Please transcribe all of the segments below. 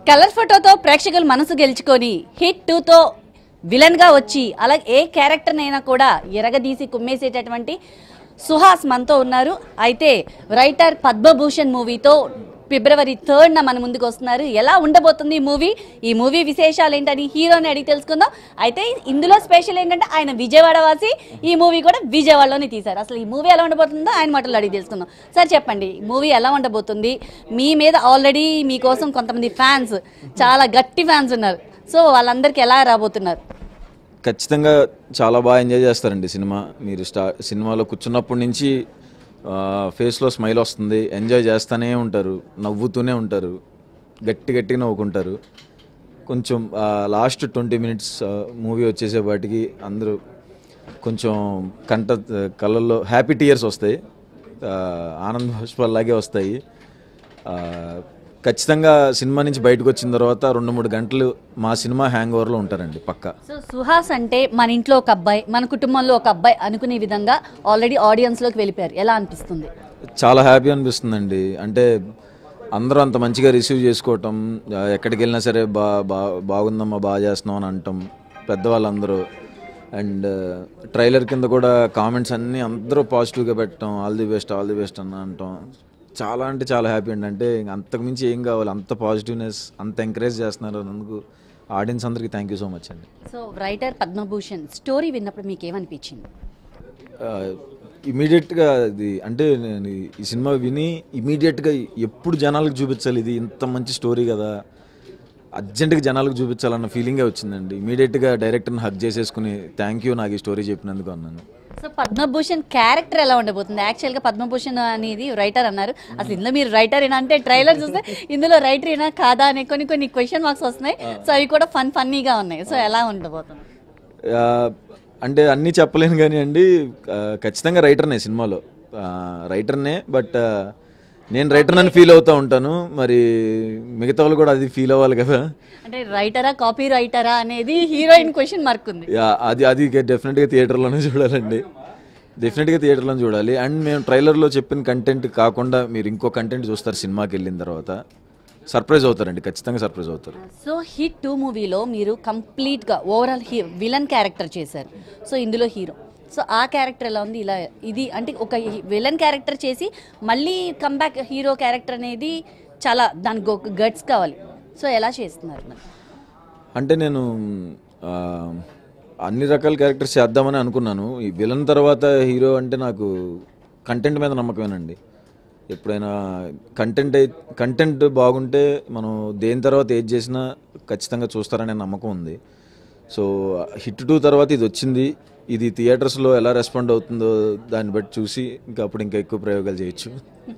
colour ఫోటోతో ప్రేక్షకుల మనసు గెలుచుకొని హిట్ టూతో విలన్ గా వచ్చి అలాగే ఏ క్యారెక్టర్ అయినా కూడా ఎరగదీసి కుమ్మేసేటటువంటి సుహాస్ మనతో ఉన్నారు అయితే రైటర్ పద్మభూషణ్ మూవీతో ఫిబ్రవరి థర్డ్న మన ముందుకు వస్తున్నారు ఎలా ఉండబోతుంది ఈ మూవీ ఈ మూవీ విశేషాలు ఏంటని హీరోని అడిగి తెలుసుకుందాం అయితే ఇందులో స్పెషల్ ఏంటంటే ఆయన విజయవాడ వాసి ఈ మూవీ కూడా విజయవాడలోనే తీశారు అసలు ఈ మూవీ ఎలా ఉండబోతుందో ఆయన మాటలు అడిగి తెలుసుకుందాం సార్ చెప్పండి మూవీ ఎలా ఉండబోతుంది మీ మీద ఆల్రెడీ మీకోసం కొంతమంది ఫ్యాన్స్ చాలా గట్టి ఫ్యాన్స్ ఉన్నారు సో వాళ్ళందరికీ ఎలా రాబోతున్నారు ఖచ్చితంగా చాలా బాగా ఎంజాయ్ చేస్తారండి సినిమా మీరు స్టా సినిమాలో కూర్చున్నప్పటి నుంచి ఫేస్లో స్మైల్ వస్తుంది ఎంజాయ్ చేస్తూనే ఉంటారు నవ్వుతూనే ఉంటారు గట్టి గట్టిగా నవ్వుకుంటారు కొంచెం లాస్ట్ ట్వంటీ మినిట్స్ మూవీ వచ్చేసేపాటికి అందరూ కొంచెం కంట కళ్ళల్లో హ్యాపీ టీయర్స్ వస్తాయి ఆ, ఆనంద పుష్పాలాగే వస్తాయి ఆ, ఖచ్చితంగా సినిమా నుంచి బయటకు వచ్చిన తర్వాత రెండు మూడు గంటలు మా సినిమా హ్యాంగ్ ఓవర్లో ఉంటారండి పక్కా సో సుహాస్ అంటే మన ఇంట్లో ఒక అబ్బాయి మన కుటుంబంలో ఒక అబ్బాయి అనుకునే విధంగా ఆల్రెడీ ఆడియన్స్లోకి వెళ్ళిపోయారు ఎలా అనిపిస్తుంది చాలా హ్యాపీ అనిపిస్తుందండి అంటే అందరూ అంత మంచిగా రిసీవ్ చేసుకోవటం ఆ, ఎక్కడికి వెళ్ళినా సరే బా బా బాగుందమ్మా బాగా చేస్తున్నాం అని అంటాం పెద్దవాళ్ళందరూ అండ్ ట్రైలర్ కింద కూడా కామెంట్స్ అన్నీ అందరూ పాజిటివ్గా పెట్టడం all the best all the best అన్న అంటాం చాలా అంటే చాలా హ్యాపీ అండి అంటే ఇంక అంతకుమించి ఏం కావాలి అంత పాజిటివ్నెస్ అంత ఎంకరేజ్ చేస్తున్నారు అందుకు ఆడియన్స్ అందరికీ థ్యాంక్ యూ సో మచ్ అండి సో రైటర్ పద్మభూషణ్ స్టోరీ విన్నప్పుడు మీకు ఏమనిపించింది ఇమీడియట్గా ఇది అంటే నేను ఈ సినిమా విని ఇమీడియట్గా ఎప్పుడు జనాలకు చూపించాలి ఇది ఇంత మంచి స్టోరీ కదా అర్జెంటుగా జనాలకు చూపించాలన్న ఫీలింగే వచ్చిందండి ఇమీడియట్గా డైరెక్టర్ని హక్ చేసేసుకుని థ్యాంక్ యూ నాకు ఈ స్టోరీ చెప్పినందుకు అన్నాను సో పద్మభూషణ్ క్యారెక్టర్ ఎలా ఉండబోతుంది యాక్చువల్గా పద్మభూషణ్ అనేది రైటర్ అన్నారు అసలు ఇందులో మీరు రైటర్ ఏనా అంటే ట్రైలర్ చూస్తే ఇందులో రైటర్ ఏనా కాదా అనే కొన్ని కొన్ని క్వశ్చన్ మార్క్స్ వస్తున్నాయి సో అవి కూడా ఫన్ ఫన్నీగా ఉన్నాయి సో ఎలా ఉండబోతుంది ఆ, అంటే అన్నీ చెప్పలేను కానీ అండి ఆ, ఖచ్చితంగా రైటర్నే సినిమాలో ఆ, రైటర్నే బట్ ఆ, నేను రైటర్ అని ఫీల్ అవుతూ ఉంటాను మరి మిగతా వాళ్ళు కూడా అది ఫీల్ అవ్వాలి కదా అంటే రైటరా కాపీ రైటరా అనేది హీరోయిన్ క్వశ్చన్ మార్క్ ఉంది యా అది అది డెఫినెట్గా థియేటర్లోనే చూడాలండి డెఫినెట్గా థియేటర్లో చూడాలి అండ్ మేము ట్రైలర్లో చెప్పిన కంటెంట్ కాకుండా మీరు ఇంకో కంటెంట్ చూస్తారు సినిమాకి వెళ్ళిన తర్వాత సర్ప్రైజ్ అవుతారండి ఖచ్చితంగా సర్ప్రైజ్ అవుతారు సో హిట్ టూ మూవీలో మీరు కంప్లీట్గా ఓవరాల్ హీ విలన్ క్యారెక్టర్ చేశారు సో ఇందులో హీరో సో ఆ క్యారెక్టర్ ఎలా ఉంది ఇలా ఇది అంటే ఒక విలన్ క్యారెక్టర్ చేసి మళ్ళీ కంబ్యాక్ హీరో క్యారెక్టర్ అనేది చాలా దానికి ఒక గట్స్ కావాలి సో ఎలా చేస్తున్నారు మరి అంటే నేను ఆ, అన్ని రకాల క్యారెక్టర్స్ చేద్దామని అనుకున్నాను ఈ విలన్ తర్వాత హీరో అంటే నాకు కంటెంట్ మీద నమ్మకమేనండి ఎప్పుడైనా కంటెంట్ కంటెంట్ బాగుంటే మనం దేని తర్వాత ఏది చేసినా ఖచ్చితంగా చూస్తారనే నమ్మకం ఉంది సో హిట్ టూ తర్వాత ఇది వచ్చింది ఇది థియేటర్స్లో ఎలా రెస్పాండ్ అవుతుందో దాన్ని బట్టి చూసి ఇంకా అప్పుడు ఇంకా ఎక్కువ ప్రయోగాలు చేయొచ్చు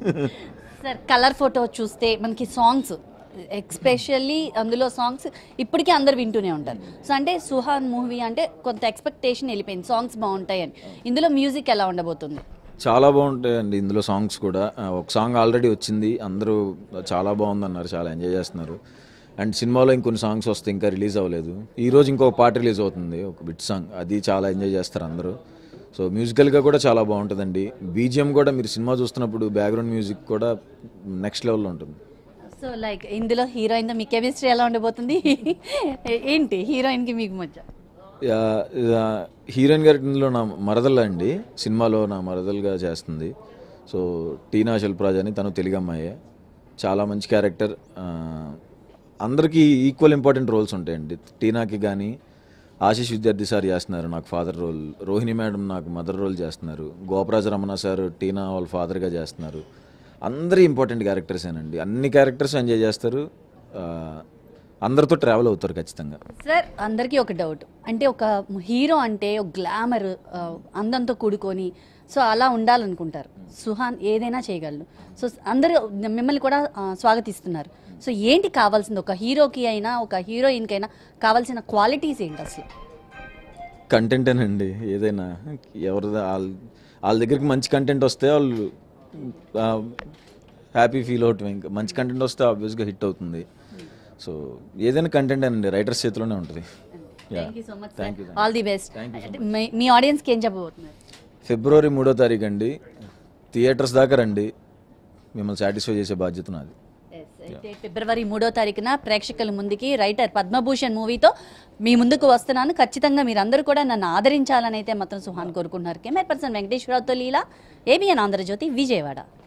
సార్ కలర్ ఫోటో చూస్తే మనకి సాంగ్స్ ఎక్స్పెషల్లీ అందులో సాంగ్స్ ఇప్పటికీ అందరు వింటూనే ఉంటారు సో అంటే సుహాన్ మూవీ అంటే కొంత ఎక్స్పెక్టేషన్ వెళ్ళిపోయింది సాంగ్స్ బాగుంటాయని ఇందులో మ్యూజిక్ ఎలా ఉండబోతుంది చాలా బాగుంటాయండి ఇందులో సాంగ్స్ కూడా ఆ, ఒక సాంగ్ ఆల్రెడీ వచ్చింది అందరూ చాలా బాగుందన్నారు చాలా ఎంజాయ్ చేస్తున్నారు అండ్ సినిమాలో ఇంకొన్ని సాంగ్స్ వస్తాయి ఇంకా రిలీజ్ అవ్వలేదు ఈ రోజు ఇంకొక పాట రిలీజ్ అవుతుంది ఒక బిట్ సాంగ్ అది చాలా ఎంజాయ్ చేస్తారు అందరూ సో మ్యూజికల్గా కూడా చాలా బాగుంటుందండి బీజిఎం కూడా మీరు సినిమా చూస్తున్నప్పుడు బ్యాక్గ్రౌండ్ మ్యూజిక్ కూడా నెక్స్ట్ లెవెల్లో ఉంటుంది సో లైక్ ఇందులో హీరోయిన్తో మీ కెమిస్ట్రీ ఎలా ఉండబోతుంది ఏంటి హీరోయిన్కి మీకు మధ్య యా, యా, హీరోయిన్ గారి ఇందులో నా మరదల్ అండి సినిమాలో నా మరదలుగా చేస్తుంది సో టీనా శిల్పరాజ్ అని తను తెలుగు అమ్మాయే చాలా మంచి క్యారెక్టర్ ఆ, అందరికీ ఈక్వల్ ఇంపార్టెంట్ రోల్స్ ఉంటాయండి టీనాకి కానీ ఆశీష్ విద్యార్థి సార్ చేస్తున్నారు నాకు ఫాదర్ రోల్ రోహిణి మేడం నాకు మదర్ రోల్ చేస్తున్నారు గోపరాజ రమణ సార్ టీనా వాళ్ళ ఫాదర్గా చేస్తున్నారు అందరూ ఇంపార్టెంట్ క్యారెక్టర్సేనండి అన్ని క్యారెక్టర్స్ ఎంజాయ్ చేస్తారు ఆ, అందరితో ట్రావెల్ అవుతారు ఖచ్చితంగా సార్ అందరికీ ఒక డౌట్ అంటే ఒక హీరో అంటే ఒక గ్లామర్ అందంతో కూడుకొని సో అలా ఉండాలనుకుంటారు సుహాన్ ఏదైనా చేయగలడు సో అందరూ మిమ్మల్ని కూడా ఆ, స్వాగతిస్తున్నారు సో ఏంటి కావాల్సింది ఒక హీరోకి అయినా ఒక హీరోయిన్కి అయినా కావాల్సిన క్వాలిటీస్ ఏంటి అసలు కంటెంటేనండి ఏదైనా ఎవరి వాళ్ళ వాళ్ళ దగ్గరికి మంచి కంటెంట్ వస్తే వాళ్ళు హ్యాపీ ఫీల్ అవటం ఇంకా మంచి కంటెంట్ వస్తే ఆబ్వియస్గా హిట్ అవుతుంది సో ఏదైనా కంటెంట్ అండి రైటర్స్ చేతిలోనే ఉంటుంది thank you so much Thank you, all the best మీ ఆడియన్స్కి ఏం చెప్పబోతున్నారు ఫిబ్రవరి మూడో తారీఖు అండి థియేటర్స్ దాకా రండి మిమ్మల్ని సాటిస్ఫై చేసే బాధ్యత నాది అయితే ఫిబ్రవరి మూడో తారీఖున ప్రేక్షకుల ముందుకి రైటర్ పద్మభూషణ్ మూవీతో మీ ముందుకు వస్తున్నాను ఖచ్చితంగా మీరందరూ కూడా నన్ను ఆదరించాలని అయితే మాత్రం సుహాన్ కోరుకుంటున్నారు కెమెరా పర్సన్ వెంకటేశ్వరరావుతో లీలా ఏబిఎన్ ఆంధ్రజ్యోతి విజయవాడ